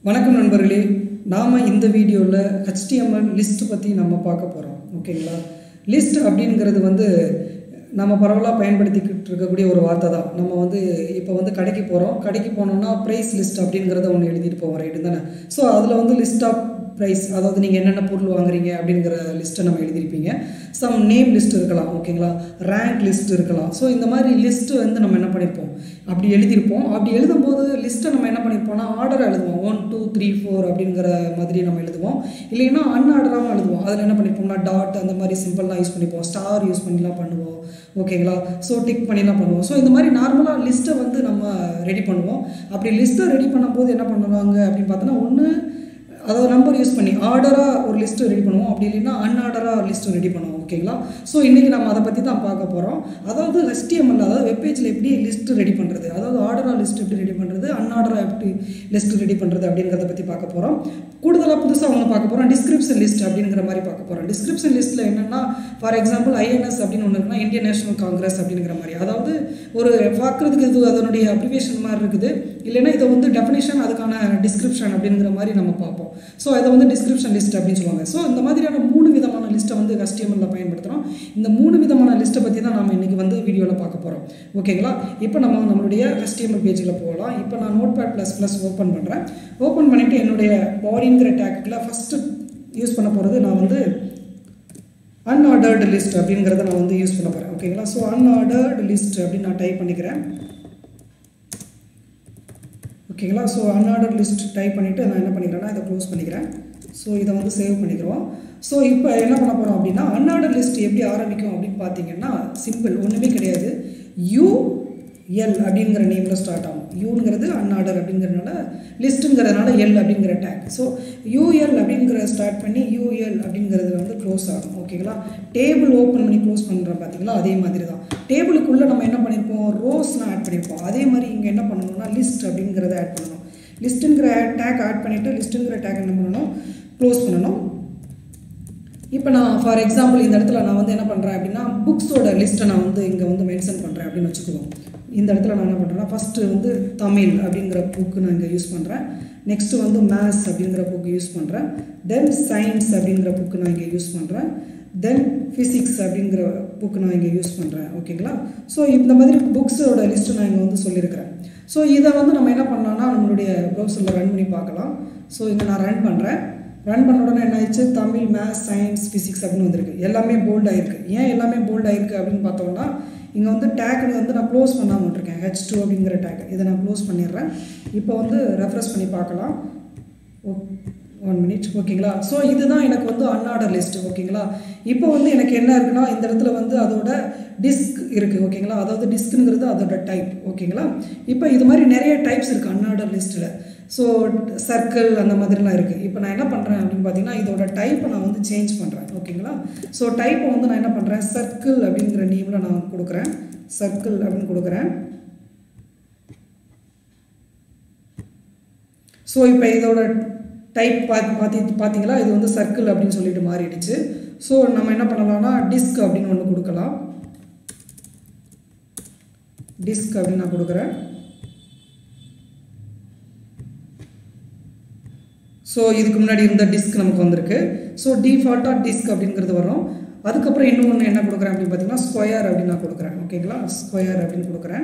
வணக்கம் நண்பர்களே நாம் இந்த வீடியோவில் HTML லிஸ்ட் பற்றி நம்ம பார்க்க போகிறோம் ஓகேங்களா லிஸ்ட் அப்படிங்கிறது வந்து நம்ம பரவலாக பயன்படுத்திக்கிட்டு இருக்கக்கூடிய ஒரு வார்த்தை தான் நம்ம வந்து இப்போ வந்து கடைக்கு போகிறோம் கடைக்கு போனோம்னா ப்ரைஸ் லிஸ்ட் அப்படிங்கிறத ஒன்று எழுதிட்டு போவோம் ரைட்டு தானே ஸோ அதில் வந்து லிஸ்ட் ஆஃப் ப்ரைஸ் அதாவது நீங்கள் என்னென்ன பொருள் வாங்குறீங்க அப்படிங்கிற லிஸ்ட்டை நம்ம எழுதியிருப்பீங்க சம் நேம் லிஸ்ட் இருக்கலாம் ஓகேங்களா ரேங்க் லிஸ்ட் இருக்கலாம் ஸோ இந்த மாதிரி லிஸ்ட்டு வந்து நம்ம என்ன பண்ணியிருப்போம் அப்படி எழுதியிருப்போம் அப்படி எழுதும்போது லிஸ்ட்டை நம்ம என்ன பண்ணியிருப்போம்னா ஆர்டர் எழுதுவோம் ஒன் டூ த்ரீ ஃபோர் அப்படிங்கிற மாதிரி நம்ம எழுதுவோம் இல்லைன்னா அன்ஆர்டராகவும் எழுதுவோம் அதில் என்ன பண்ணியிருப்போம்னா டாட் அந்த மாதிரி சிம்பிள்லாம் யூஸ் பண்ணிப்போம் ஸ்டார் யூஸ் பண்ணிலாம் பண்ணுவோம் ஓகேங்களா ஸோ டிக் பண்ணிலாம் பண்ணுவோம் ஸோ இந்த மாதிரி நார்மலாக லிஸ்ட்டை வந்து நம்ம ரெடி பண்ணுவோம் அப்படி லிஸ்ட்டை ரெடி பண்ணும்போது என்ன பண்ணுவாங்க அப்படின்னு பார்த்தோன்னா ஒன்று அதாவது நம்பர் யூஸ் பண்ணி ஆர்டராக ஒரு லிஸ்ட்டு ரெடி பண்ணுவோம் அப்படி இல்லைன்னா அன்ஆர்டராக லிஸ்ட்டு ரெடி பண்ணுவோம் ஓகேங்களா ஸோ இன்றைக்கி நம்ம அதை பற்றி தான் பார்க்க போகிறோம் அதாவது HTML அதாவது வெப்பேஜில் எப்படி லிஸ்ட்டு ரெடி பண்ணுறது அதாவது ஆர்டராக லிஸ்ட் எப்படி ரெடி பண்ணுறது அன்ஆர்டராக எப்படி லிஸ்ட் ரெடி பண்ணுறது அப்படிங்கிறத பற்றி பார்க்க போகிறோம் கூடுதலாக புதுசாக ஒன்று பார்க்க போகிறோம் டிஸ்கிரிப்ஷன் லிஸ்ட் அப்படிங்கிற மாதிரி பார்க்க போகிறோம் டிஸ்கிரிப்ஷன் லிஸ்ட்டில் என்னென்னா ஃபார் எக்ஸாம்பிள் ஐஎன்எஸ் அப்படின்னு ஒன்று இருக்குன்னா இந்தியன் நேஷனல் காங்கிரஸ் அப்படிங்கிற மாதிரி அதாவது ஒரு பார்க்குறதுக்கு இது அதனுடைய அப்ரிவேஷன் மாதிரி இருக்குது இல்லைன்னா இதை வந்து டெஃபினேஷன் அதுக்கான டிஸ்கிரிப்ஷன் அப்படிங்கிற மாதிரி நம்ம பார்ப்போம் ஸோ அதை வந்து டிஸ்கிரிப்ஷன் லிஸ்ட் அப்படின்னு சொல்லுவாங்க ஸோ இந்த மாதிரியான மூணு விதமான லிஸ்ட்டை வந்து HTML பயன்படுத்துகிறோம் இந்த மூணு விதமான லிஸ்ட்டை பற்றி தான் நம்ம இன்றைக்கி வந்து வீடியோவில் பார்க்க போகிறோம் ஓகேங்களா இப்போ நம்ம நம்மளுடைய HTML பேஜில் போகலாம் இப்போ நான் Notepad plus plus open பண்ணுறேன் ஓப்பன் பண்ணிவிட்டு என்னுடைய பாடிங்கிற டேக்கில் ஃபஸ்ட்டு யூஸ் பண்ண போகிறது நான் வந்து அன்ஆர்டர்டு லிஸ்ட் அப்படிங்கிறத நான் வந்து யூஸ் பண்ண போகிறேன் ஓகேங்களா ஸோ அன்ஆர்டர்டு லிஸ்ட் அப்படின்னு நான் டைப் பண்ணிக்கிறேன் ஓகேங்களா ஸோ அன்ஆர்டர் லிஸ்ட் டைப் பண்ணிவிட்டு நான் என்ன பண்ணிக்கிறேன்னா இதை க்ளோஸ் பண்ணிக்கிறேன் ஸோ இதை வந்து சேவ் பண்ணிக்கிறோம் ஸோ இப்போ என்ன பண்ண போகிறோம் அப்படின்னா அன்ஆர்டர் லிஸ்ட் எப்படி ஆரம்பிக்கும் அப்படின்னு பார்த்தீங்கன்னா சிம்பிள் ஒன்றுமே கிடையாது யூ எல் அப்படிங்கிற நேமில் ஸ்டார்ட் ஆகும் யூங்கிறது அன்ஆர்டர் அப்படிங்கிறதுனால லிஸ்ட்டுங்கிறதுனால எல் அப்படிங்கிற டேக் ஸோ யூஎல் அப்படிங்கிற ஸ்டார்ட் பண்ணி யூஎல் அப்படிங்கிறது வந்து க்ளோஸ் ஆகும் ஓகேங்களா டேபிள் ஓப்பன் பண்ணி க்ளோஸ் பண்ணுறோம் பார்த்தீங்களா அதே மாதிரி தான் டேபிளுக்குள்ளே நம்ம என்ன பண்ணியிருப்போம் ரோஸ்லாம் ஆட் பண்ணியிருப்போம் அதே மாதிரி இங்கே என்ன பண்ணணும்னா லிஸ்ட் அப்படிங்கிறத ஆட் பண்ணணும் லிஸ்ட்டுங்கிற டேக் ஆட் பண்ணிவிட்டு லிஸ்ட்டுங்கிற டேக் என்ன பண்ணணும் க்ளோஸ் பண்ணணும் இப்போ நான் ஃபார் எக்ஸாம்பிள் இந்த இடத்துல நான் வந்து என்ன பண்ணுறேன் அப்படின்னா புக்ஸோட லிஸ்ட்டை நான் வந்து இங்கே வந்து மென்ஷன் பண்ணுறேன் அப்படின்னு வச்சுக்குவோம் இந்த இடத்துல நான் என்ன பண்ணுறேன்னா ஃபஸ்ட்டு வந்து தமிழ் அப்படிங்கிற புக்கு நான் இங்கே யூஸ் பண்ணுறேன் நெக்ஸ்ட்டு வந்து மேத்ஸ் அப்படிங்கிற புக்கு யூஸ் பண்ணுறேன் தென் சயின்ஸ் அப்படிங்கிற புக்கு நான் இங்கே யூஸ் பண்ணுறேன் தென் ஃபிசிக்ஸ் அப்படிங்கிற புக்கு நான் இங்கே யூஸ் பண்ணுறேன் ஓகேங்களா ஸோ இந்த மாதிரி புக்ஸோட லிஸ்ட்டு நான் இங்கே வந்து சொல்லியிருக்கிறேன் ஸோ இதை வந்து நம்ம என்ன பண்ணலாம்னா நம்மளுடைய ப்ரௌசரில் ரன் பண்ணி பார்க்கலாம் ஸோ இங்கே நான் ரன் பண்ணுறேன் ரன் பண்ண உடனே என்ன ஆயிடுச்சு தமிழ் மேத்ஸ் சயின்ஸ் ஃபிசிக்ஸ் அப்படின்னு வந்திருக்கு எல்லாமே போல்ட் ஆயிருக்கு ஏன் எல்லாமே போல்ட் ஆயிருக்கு அப்படின்னு பார்த்தோம்னா இங்கே வந்து டேக்னு வந்து நான் க்ளோஸ் பண்ணாமல் விட்டுருக்கேன் ஹெச் டூ அப்படிங்கிற டேக் இதை நான் க்ளோஸ் பண்ணிடுறேன் இப்போ வந்து ரெஃப்ரெஷ் பண்ணி பார்க்கலாம் ஒன் மினிட் ஓகேங்களா ஸோ இதுதான் எனக்கு வந்து அன்ஆர்டர் லிஸ்ட் ஓகேங்களா இப்போ வந்து எனக்கு என்ன இருக்குன்னா இந்த இடத்துல வந்து அதோட டிஸ்க் இருக்குது ஓகேங்களா அதாவது டிஸ்க்குங்கிறது அதோட டைப் ஓகேங்களா இப்போ இது மாதிரி நிறைய டைப்ஸ் இருக்குது அன்ஆர்டர் லிஸ்ட்டில் ஸோ சர்க்கிள் அந்த மாதிரிலாம் இருக்குது இப்போ நான் என்ன பண்ணுறேன் அப்படின்னு பார்த்தீங்கன்னா இதோட டைப்பை நான் வந்து சேஞ்ச் பண்ணுறேன் ஓகேங்களா ஸோ டைப்பை வந்து நான் என்ன பண்ணுறேன் சர்க்கிள் அப்படிங்கிற நேமில் நான் கொடுக்குறேன் சர்க்கிள் அப்படின்னு கொடுக்குறேன் ஸோ இப்போ இதோட டைப் பார்த்து பார்த்து பார்த்தீங்களா இது வந்து சர்க்கிள் அப்படின்னு சொல்லிட்டு மாறிடுச்சு ஸோ நம்ம என்ன பண்ணலாம்னா டிஸ்க் அப்படின்னு ஒன்று கொடுக்கலாம் டிஸ்க் அப்படின்னு நான் கொடுக்குறேன் ஸோ இதுக்கு முன்னாடி இருந்த டிஸ்க் நமக்கு வந்திருக்கு ஸோ டிஃபால்ட்டாக டிஸ்க் அப்படிங்கிறது வரும் அதுக்கப்புறம் இன்னும் ஒன்று என்ன கொடுக்குறேன் அப்படின்னு பார்த்தீங்கன்னா ஸ்கொயர் அப்படின்னு நான் கொடுக்குறேன் ஓகேங்களா ஸ்கொயர் அப்படின்னு கொடுக்குறேன்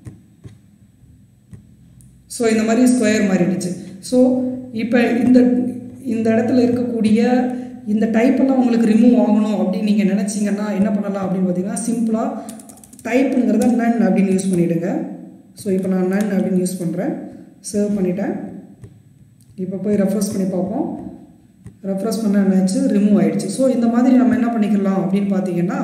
ஸோ இந்த மாதிரி ஸ்கொயர் மாறிடுச்சு ஸோ இப்போ இந்த இந்த இடத்துல இருக்கக்கூடிய இந்த டைப்பெல்லாம் உங்களுக்கு ரிமூவ் ஆகணும் அப்படின்னு நீங்கள் நினச்சிங்கன்னா என்ன பண்ணலாம் அப்படின்னு பார்த்தீங்கன்னா சிம்பிளாக டைப்புங்கிறத நன் அப்படின்னு யூஸ் பண்ணிவிடுங்க ஸோ இப்போ நான் நன் அப்படின்னு யூஸ் பண்ணுறேன் சேவ் பண்ணிட்டேன் இப்போ போய் ரெஃப்ரெஷ் பண்ணி பார்ப்போம் ரெஃப்ரெஷ் பண்ண என்னாச்சு ரிமூவ் ஆயிடுச்சு ஸோ இந்த மாதிரி நம்ம என்ன பண்ணிக்கலாம் அப்படின்னு பார்த்தீங்கன்னா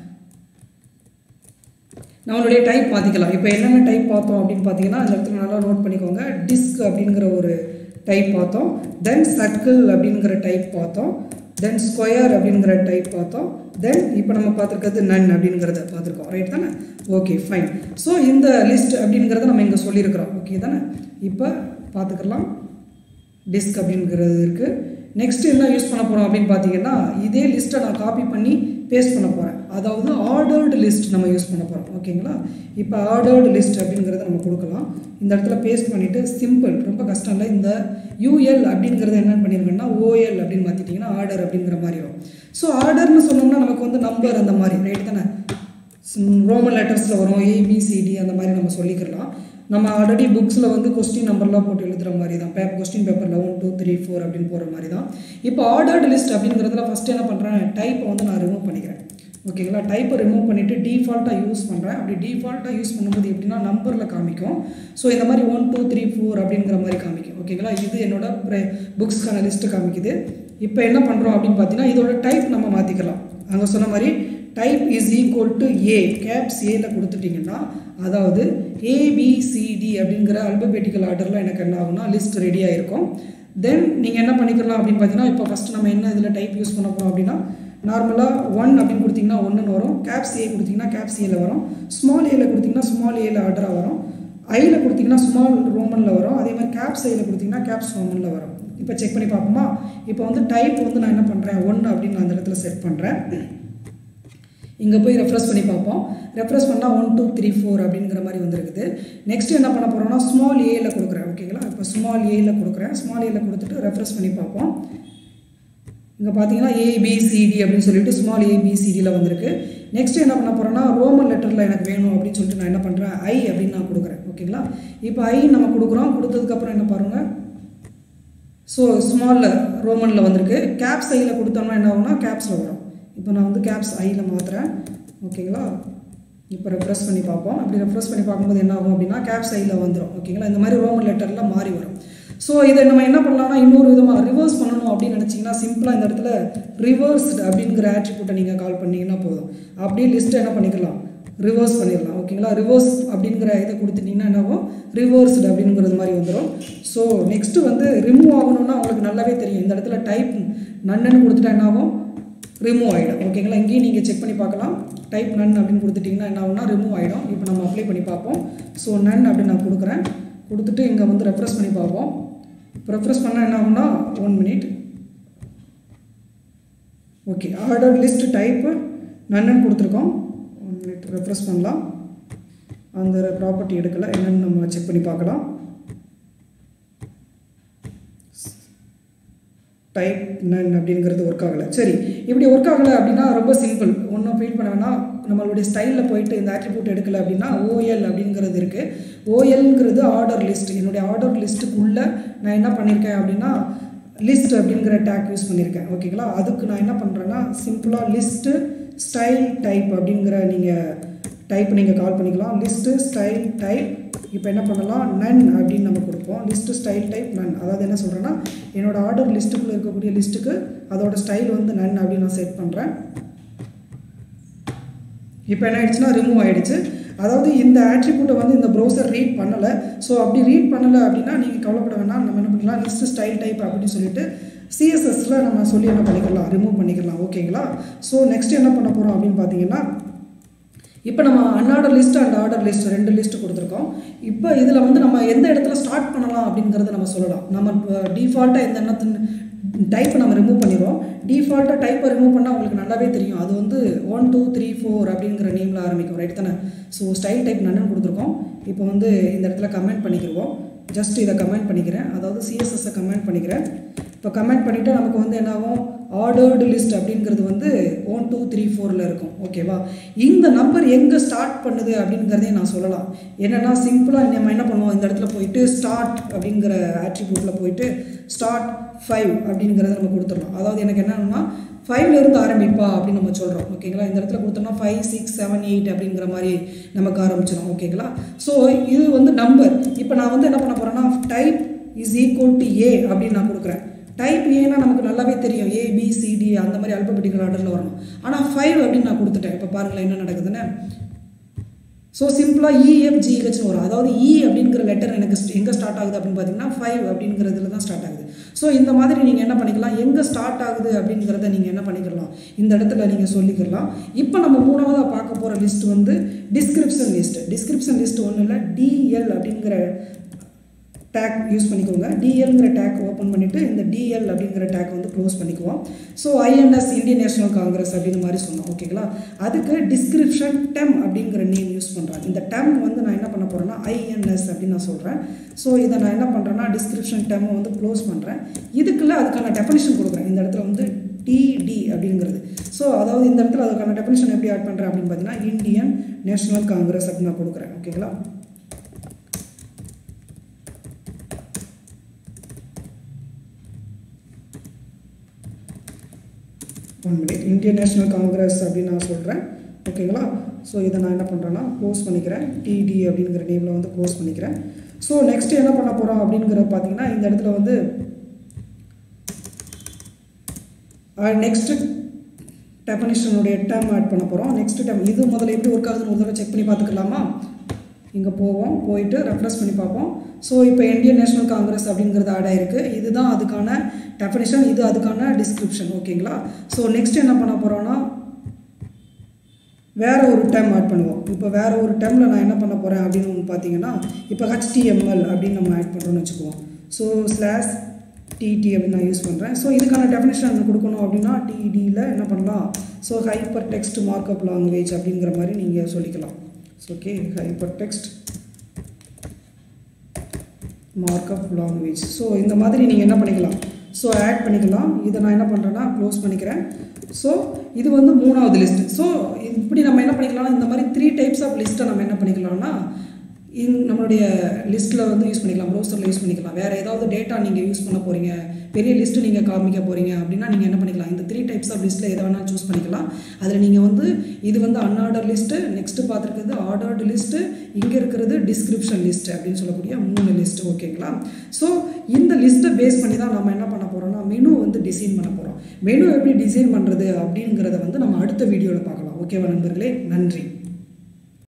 நம்மளுடைய டைப் மாற்றிக்கலாம் இப்போ என்னென்ன டைப் பார்த்தோம் அப்படின்னு பார்த்தீங்கன்னா அந்த இடத்துல நல்லா நோட் பண்ணிக்கோங்க டிஸ்க் அப்படிங்கிற ஒரு டைப் பார்த்தோம் தென் சர்க்கிள் அப்படிங்கிற டைப் பார்த்தோம் தென் ஸ்கொயர் அப்படிங்கிற டைப் பார்த்தோம் தென் இப்போ நம்ம பார்த்துருக்கிறது நன் அப்படிங்கிறத பார்த்துருக்கோம் ரைட் தானே ஓகே ஃபைன் ஸோ இந்த லிஸ்ட் அப்படிங்கிறத நம்ம இங்கே சொல்லியிருக்கிறோம் ஓகே தானே இப்போ பார்த்துக்கலாம் டிஸ்க் அப்படிங்கிறது இருக்குது நெக்ஸ்ட் என்ன யூஸ் பண்ண போகிறோம் அப்படின்னு பார்த்தீங்கன்னா இதே லிஸ்ட்டை நான் காப்பி பண்ணி பேஸ்ட் பண்ண போகிறேன் அதாவது ஆர்டர்டு லிஸ்ட் நம்ம யூஸ் பண்ண போகிறோம் ஓகேங்களா இப்போ ஆர்டர்டு லிஸ்ட் அப்படிங்கிறத நம்ம கொடுக்கலாம் இந்த இடத்துல பேஸ்ட் பண்ணிவிட்டு சிம்பிள் ரொம்ப கஷ்டம் இல்லை இந்த யூஎல் அப்படிங்கிறது என்னென்னு பண்ணியிருக்கேன்னா ஓஎல் அப்படின்னு மாற்றிட்டிங்கன்னா ஆர்டர் அப்படிங்கிற மாதிரி வரும் ஸோ ஆர்டர்னு சொன்னோம்னா நமக்கு வந்து நம்பர் அந்த மாதிரி ரைட் தானே ரோமன் லெட்டர்ஸில் வரும் ஏபிசிடி அந்த மாதிரி நம்ம சொல்லிக்கலாம் நம்ம ஆல்ரெடி புக்ஸில் வந்து கொஸ்டின் நம்பர்லாம் போட்டு எழுதுகிற மாதிரி தான் பேப்பர் கொஸ்டின் பேப்பரில் ஒன் டூ த்ரீ ஃபோர் அப்படின்னு போகிற மாதிரி தான் இப்போ ஆர்டர்டு லிஸ்ட் அப்படிங்கிறதுல ஃபஸ்ட்டு என்ன பண்ணுறேன் டைப்பை வந்து நான் ரிமூவ் பண்ணிக்கிறேன் ஓகேங்களா டைப்பை ரிமூவ் பண்ணிவிட்டு டிஃபால்ட்டாக யூஸ் பண்ணுறேன் அப்படி டிஃபால்ட்டாக யூஸ் பண்ணும்போது எப்படின்னா நம்பரில் காமிக்கும் ஸோ இந்த மாதிரி ஒன் டூ த்ரீ ஃபோர் அப்படிங்கிற மாதிரி காமிக்கும் ஓகேங்களா இது என்னோட புக்ஸ்க்கான லிஸ்ட்டு காமிக்குது இப்போ என்ன பண்ணுறோம் அப்படின்னு பார்த்தீங்கன்னா இதோட டைப் நம்ம மாற்றிக்கலாம் அங்கே சொன்ன மாதிரி type is equal to A caps ஏல கொடுத்துட்டிங்கன்னா அதாவது ஏபிசிடி அப்படிங்கிற அல்பபெட்டிக்கல் ஆர்டரில் எனக்கு என்ன ஆகும்னா லிஸ்ட் ரெடியாக இருக்கும் தென் நீங்கள் என்ன பண்ணிக்கலாம் அப்படின்னு பார்த்தீங்கன்னா இப்போ ஃபஸ்ட்டு நம்ம என்ன இதில் டைப் யூஸ் பண்ண போகிறோம் அப்படின்னா நார்மலாக ஒன் அப்படின்னு கொடுத்தீங்கன்னா ஒன்றுன்னு வரும் கேப்ஸ் ஏ கொடுத்தீங்கன்னா கேப்ஸ் ஏல வரும் ஸ்மால் ஏல கொடுத்தீங்கன்னா ஸ்மால் ஏல ஆர்டராக வரும் ஐயில் கொடுத்தீங்கன்னா ஸ்மால் ரோமனில் வரும் அதே மாதிரி கேப்ஸ் ஐயில் கொடுத்தீங்கன்னா கேப்ஸ் ரோமனில் வரும் இப்போ செக் பண்ணி பார்ப்போமா இப்போ வந்து டைப் வந்து நான் என்ன பண்ணுறேன் ஒன்று அப்படின்னு நான் அந்த இடத்துல செட் பண்ணுறேன் இங்கே போய் ரெஃப்ரெஸ் பண்ணி பார்ப்போம் ரெஃப்ரெஸ் பண்ணால் ஒன் டூ த்ரீ ஃபோர் அப்படிங்கிற மாதிரி வந்திருக்குது நெக்ஸ்ட் என்ன பண்ண போகிறோம்னா ஸ்மால் ஏல கொடுக்குறேன் ஓகேங்களா இப்போ ஸ்மால் ஏல கொடுக்குறேன் ஸ்மால் ஏல கொடுத்துட்டு ரெஃப்ரெஸ் பண்ணி பார்ப்போம் இங்கே பார்த்தீங்கன்னா ஏபிசிடி அப்படின்னு சொல்லிட்டு ஸ்மால் ஏபிசிடியில் வந்திருக்கு நெக்ஸ்ட் என்ன பண்ண போகிறேன்னா ரோமன் லெட்டரில் எனக்கு வேணும் அப்படின்னு சொல்லிட்டு நான் என்ன பண்ணுறேன் ஐ அப்படின்னு நான் கொடுக்குறேன் ஓகேங்களா இப்போ ஐ நம்ம கொடுக்குறோம் கொடுத்ததுக்கப்புறம் என்ன பாருங்கள் ஸோ ஸ்மாலில் ரோமனில் வந்திருக்கு கேப்ஸ் ஐயில் கொடுத்தோம்னா என்ன ஆகும்னா கேப்ஸில் வரும் இப்போ நான் வந்து கேப்ஸ் ஐயில் மாற்றுறேன் ஓகேங்களா இப்போ ரெஃப்ரெஸ் பண்ணி பார்ப்போம் அப்படி ரெஃப்ரெஸ் பண்ணி பார்க்கும்போது என்ன ஆகும் அப்படின்னா கேப்ஸ் ஐயில் வந்துடும் ஓகேங்களா இந்த மாதிரி ரோமன் லெட்டரில் மாறி வரும் ஸோ இதை நம்ம என்ன பண்ணலாம்னா இன்னொரு விதமாக ரிவர்ஸ் பண்ணணும் அப்படின்னு நினச்சிங்கன்னா சிம்பிளாக இந்த இடத்துல ரிவர்ஸ்டு அப்படிங்கிற ஆட்ரிபியூட்டை நீங்கள் கால் பண்ணிங்கன்னா போதும் அப்படியே லிஸ்ட்டை என்ன பண்ணிக்கலாம் ரிவர்ஸ் பண்ணிடலாம் ஓகேங்களா ரிவர்ஸ் அப்படிங்கிற இதை கொடுத்துட்டிங்கன்னா என்னாகும் ரிவர்ஸ்டு அப்படிங்கிறது மாதிரி வந்துடும் ஸோ நெக்ஸ்ட்டு வந்து ரிமூவ் ஆகணும்னா உங்களுக்கு நல்லாவே தெரியும் இந்த இடத்துல டைப் நன்னு கொடுத்துட்டா என்ன ஆகும் ரிமூவ் ஆகிடும் ஓகேங்களா இங்கேயும் நீங்கள் செக் பண்ணி பார்க்கலாம் டைப் நன் அப்படின்னு கொடுத்துட்டிங்கன்னா என்ன ஆகும்னா ரிமூவ் ஆகிடும் இப்போ நம்ம அப்ளை பண்ணி பார்ப்போம் ஸோ நன் அப்படின்னு நான் கொடுக்குறேன் கொடுத்துட்டு இங்கே வந்து ரெஃப்ரெஸ் பண்ணி பார்ப்போம் இப்போ ரெஃப்ரெஸ் பண்ணால் என்ன ஆகும்னா one minute okay order list type நன்னு கொடுத்துருக்கோம் ஒன் மினிட் ரெஃப்ரெஸ் பண்ணலாம் அந்த ப்ராப்பர்ட்டி எடுக்கலை என்னென்னு நம்ம செக் பண்ணி பார்க்கலாம் டைப் நன் அப்படிங்கிறது ஒர்க் ஆகலை சரி இப்படி ஒர்க் ஆகலை அப்படின்னா ரொம்ப சிம்பிள் ஒன்றும் ஃபீல் பண்ண வேணாம் நம்மளுடைய ஸ்டைலில் போயிட்டு இந்த ஆட்ரிபியூட் எடுக்கலை அப்படின்னா ஓஎல் அப்படிங்கிறது இருக்குது ஓஎல்ங்கிறது ஆர்டர் லிஸ்ட் என்னுடைய ஆர்டர் லிஸ்ட்டுக்குள்ளே நான் என்ன பண்ணியிருக்கேன் அப்படின்னா லிஸ்ட் அப்படிங்கிற டேக் யூஸ் பண்ணியிருக்கேன் ஓகேங்களா அதுக்கு நான் என்ன பண்ணுறேன்னா சிம்பிளாக லிஸ்ட்டு ஸ்டைல் டைப் அப்படிங்கிற நீங்கள் டைப் நீங்கள் கால் பண்ணிக்கலாம் லிஸ்ட்டு ஸ்டைல் டைப் இப்போ என்ன பண்ணலாம் நன் அப்படின்னு நம்ம கொடுப்போம் லிஸ்ட்டு ஸ்டைல் டைப் நன் அதாவது என்ன சொல்கிறேன்னா என்னோட ஆர்டர் லிஸ்ட்டுக்குள்ளே இருக்கக்கூடிய லிஸ்ட்டுக்கு அதோட ஸ்டைல் வந்து நன் அப்படின்னு நான் செட் பண்ணுறேன் இப்போ என்ன ஆயிடுச்சுன்னா ரிமூவ் ஆயிடுச்சு அதாவது இந்த ஆட்ரிபியூட்டை வந்து இந்த ப்ரௌசர் ரீட் பண்ணலை ஸோ அப்படி ரீட் பண்ணலை அப்படின்னா நீங்கள் கவலைப்பட வேணாம் நம்ம என்ன பண்ணலாம் லிஸ்ட் ஸ்டைல் டைப் அப்படின்னு சொல்லிட்டு சிஎஸ்எஸ்ல நம்ம சொல்லி என்ன பண்ணிக்கலாம் ரிமூவ் பண்ணிக்கலாம் ஓகேங்களா ஸோ நெக்ஸ்ட் என்ன பண்ண போகிறோம் அப்படின்னு பார்த்தீங்கன்னா இப்போ நம்ம unorder list and order list ரெண்டு லிஸ்ட் கொடுத்துருக்கோம் இப்போ இதில் வந்து நம்ம எந்த இடத்துல ஸ்டார்ட் பண்ணலாம் அப்படிங்கிறத நம்ம சொல்லலாம் நம்ம டிஃபால்ட்டாக எந்த எண்ணத்தின் டைப்பை நம்ம ரிமூவ் பண்ணிடுவோம் டிஃபால்ட்டாக டைப்பை ரிமூவ் பண்ணால் உங்களுக்கு நல்லாவே தெரியும் அது வந்து ஒன் டூ த்ரீ ஃபோர் அப்படிங்கிற நேமில் ஆரம்பிக்கும் ரைட் தானே ஸோ ஸ்டைல் டைப் நன்னு கொடுத்துருக்கோம் இப்போ வந்து இந்த இடத்துல கமெண்ட் பண்ணிக்கிடுவோம் ஜஸ்ட் இதை கமெண்ட் பண்ணிக்கிறேன் அதாவது சிஎஸ்எஸ்ஸை கமெண்ட் பண்ணிக்கிறேன் இப்போ கமெண்ட் பண்ணிவிட்டு நமக்கு வந்து என்னாகும் ஆர்டர்டு லிஸ்ட் அப்படிங்கிறது வந்து ஒன் டூ த்ரீ ஃபோரில் இருக்கும் ஓகேவா இந்த நம்பர் எங்கே ஸ்டார்ட் பண்ணுது அப்படிங்கிறதையும் நான் சொல்லலாம் என்னென்னா சிம்பிளாக நம்ம என்ன பண்ணுவோம் இந்த இடத்துல போயிட்டு ஸ்டார்ட் அப்படிங்கிற ஆட்ரிபியூட்டில் போயிட்டு ஸ்டார்ட் ஃபைவ் அப்படிங்கிறத நம்ம கொடுத்துடலாம் அதாவது எனக்கு என்னன்னா ஃபைவ்ல இருந்து ஆரம்பிப்பா அப்படின்னு நம்ம சொல்கிறோம் ஓகேங்களா இந்த இடத்துல கொடுத்தோம்னா ஃபைவ் சிக்ஸ் செவன் எயிட் அப்படிங்கிற மாதிரி நமக்கு ஆரம்பிச்சிடும் ஓகேங்களா ஸோ இது வந்து நம்பர் இப்போ நான் வந்து என்ன பண்ண போகிறேன்னா type is equal to A அப்படின்னு நான் கொடுக்குறேன் டைப் ஏன்னா நமக்கு நல்லாவே தெரியும் ஏபிசிடி அந்த மாதிரி அல்பபெட்டிக்கல் ஆர்டரில் வரணும் ஆனால் ஃபைவ் அப்படின்னு நான் கொடுத்துட்டேன் இப்போ பாருங்களேன் என்ன நடக்குதுன்னு ஸோ சிம்பிளாக இஎஃப்ஜிஹெச்னு வரும் அதாவது இ அப்படிங்கிற லெட்டர் எனக்கு எங்கே ஸ்டார்ட் ஆகுது அப்படின்னு பார்த்தீங்கன்னா ஃபைவ் அப்படிங்கிறதுல தான் ஸ்டார்ட் ஆகுது ஸோ இந்த மாதிரி நீங்கள் என்ன பண்ணிக்கலாம் எங்கே ஸ்டார்ட் ஆகுது அப்படிங்கிறத நீங்கள் என்ன பண்ணிக்கலாம் இந்த இடத்துல நீங்கள் சொல்லிக்கலாம் இப்போ நம்ம மூணாவதாக பார்க்க போகிற லிஸ்ட் வந்து டிஸ்கிரிப்ஷன் லிஸ்ட் டிஸ்கிரிப்ஷன் லிஸ்ட் ஒன்றும் இல்லை டிஎல் அப்படிங்கிற டேக் யூஸ் பண்ணிக்கோங்க டிஎல்ங்கிற டேக் ஓப்பன் பண்ணிவிட்டு இந்த டிஎல் அப்படிங்கிற டேக் வந்து க்ளோஸ் பண்ணிக்குவோம் so INS Indian National Congress அப்படின்ற மாதிரி சொன்னோம் ஓகேங்களா அதுக்கு டிஸ்கிரிப்ஷன் டெம் அப்படிங்கிற நேம் யூஸ் பண்ணுறாங்க இந்த டெம் வந்து நான் என்ன பண்ண போகிறேன்னா ஐஎன்எஸ் அப்படின்னு நான் சொல்கிறேன் ஸோ இதை நான் என்ன பண்ணுறேன்னா டிஸ்கிரிப்ஷன் டெம்மை வந்து க்ளோஸ் பண்ணுறேன் இதுக்குள்ள அதுக்கான டெஃபனிஷன் கொடுக்குறேன் இந்த இடத்துல வந்து டிடி அப்படிங்கிறது ஸோ அதாவது இந்த இடத்துல அதுக்கான டெஃபனிஷன் எப்படி ஆட் பண்ணுறேன் அப்படின்னு பார்த்தீங்கன்னா இந்தியன் நேஷனல் காங்கிரஸ் அப்படின்னு நான் கொடுக்குறேன் ஓகேங்களா one minute Indian National Congress அப்படின்னு நான் சொல்கிறேன் ஓகேங்களா ஸோ இதை நான் என்ன பண்ணுறேன்னா க்ளோஸ் பண்ணிக்கிறேன் டிடி அப்படிங்கிற நேமில் வந்து க்ளோஸ் பண்ணிக்கிறேன் ஸோ நெக்ஸ்ட் என்ன பண்ண போகிறோம் அப்படிங்கிறது பார்த்தீங்கன்னா இந்த இடத்துல வந்து நெக்ஸ்ட் டெஃபனிஷனுடைய டேம் ஆட் பண்ண போகிறோம் நெக்ஸ்ட் டேம் இது முதல்ல எப்படி ஒர்க் ஆகுதுன்னு ஒரு தடவை செக் பண்ணி பார்த்துக்கலாமா இங்கே போவோம் போயிட்டு ரெஃப்ரெஷ் பண்ணி பார்ப்போம் ஸோ இப்போ இந்தியன் நேஷனல் காங்கிரஸ் அப்படிங்கிறது ஆட் ஆயிருக்கு இதுதான் அதுக்கான டெஃபனிஷன் இது அதுக்கான டிஸ்கிரிப்ஷன் ஓகேங்களா ஸோ நெக்ஸ்ட் என்ன பண்ண போகிறோன்னா வேறு ஒரு டேம் ஆட் பண்ணுவோம் இப்போ வேறு ஒரு டேமில் நான் என்ன பண்ண போகிறேன் அப்படின்னு ஒன்று பார்த்தீங்கன்னா இப்போ ஹெச்டிஎம்எல் அப்படின்னு நம்ம ஆட் பண்ணுறோம்னு வச்சுக்குவோம் ஸோ ஸ்லாஷ் டிடி அப்படின்னு நான் யூஸ் பண்ணுறேன் ஸோ இதுக்கான டெஃபினேஷன் கொடுக்கணும் அப்படின்னா டிடியில் என்ன பண்ணலாம் so hypertext markup language அப்படிங்கிற மாதிரி நீங்கள் சொல்லிக்கலாம் so okay hypertext markup language so இந்த மாதிரி நீங்கள் என்ன பண்ணிக்கலாம் ஸோ ஆட் பண்ணிக்கலாம் இதை நான் என்ன பண்ணுறேன்னா க்ளோஸ் பண்ணிக்கிறேன் ஸோ இது வந்து மூணாவது லிஸ்ட் ஸோ இப்படி நம்ம என்ன பண்ணிக்கலாம்னா இந்த மாதிரி த்ரீ டைப்ஸ் ஆஃப் லிஸ்ட்டை நம்ம என்ன பண்ணிக்கலாம்னா இன் நம்மளுடைய லிஸ்ட்டில் வந்து யூஸ் பண்ணிக்கலாம் ப்ரௌசரில் யூஸ் பண்ணிக்கலாம் வேறு ஏதாவது டேட்டா நீங்கள் யூஸ் பண்ண போகிறீங்க பெரிய லிஸ்ட்டு நீங்கள் காமிக்க போகிறீங்க அப்படின்னா நீங்கள் என்ன பண்ணிக்கலாம் இந்த த்ரீ டைப்ஸ் ஆஃப் லிஸ்ட்டில் எதை வேணால் சூஸ் பண்ணிக்கலாம் அதில் நீங்கள் வந்து இது வந்து அன்ஆர்டர் லிஸ்ட்டு நெக்ஸ்ட்டு பார்த்துருக்கிறது ஆர்டர்டு லிஸ்ட்டு இங்கே இருக்கிறது டிஸ்கிரிப்ஷன் லிஸ்ட் அப்படின்னு சொல்லக்கூடிய மூணு லிஸ்ட்டு ஓகேங்களா ஸோ இந்த லிஸ்ட்டை பேஸ் பண்ணி தான் நம்ம என்ன பண்ண போகிறோம்னா மெனு வந்து டிசைன் பண்ண போகிறோம் மெனு எப்படி டிசைன் பண்ணுறது அப்படிங்கிறத வந்து நம்ம அடுத்த வீடியோவில் பார்க்கலாம் ஓகேவா நண்பர்களே நன்றி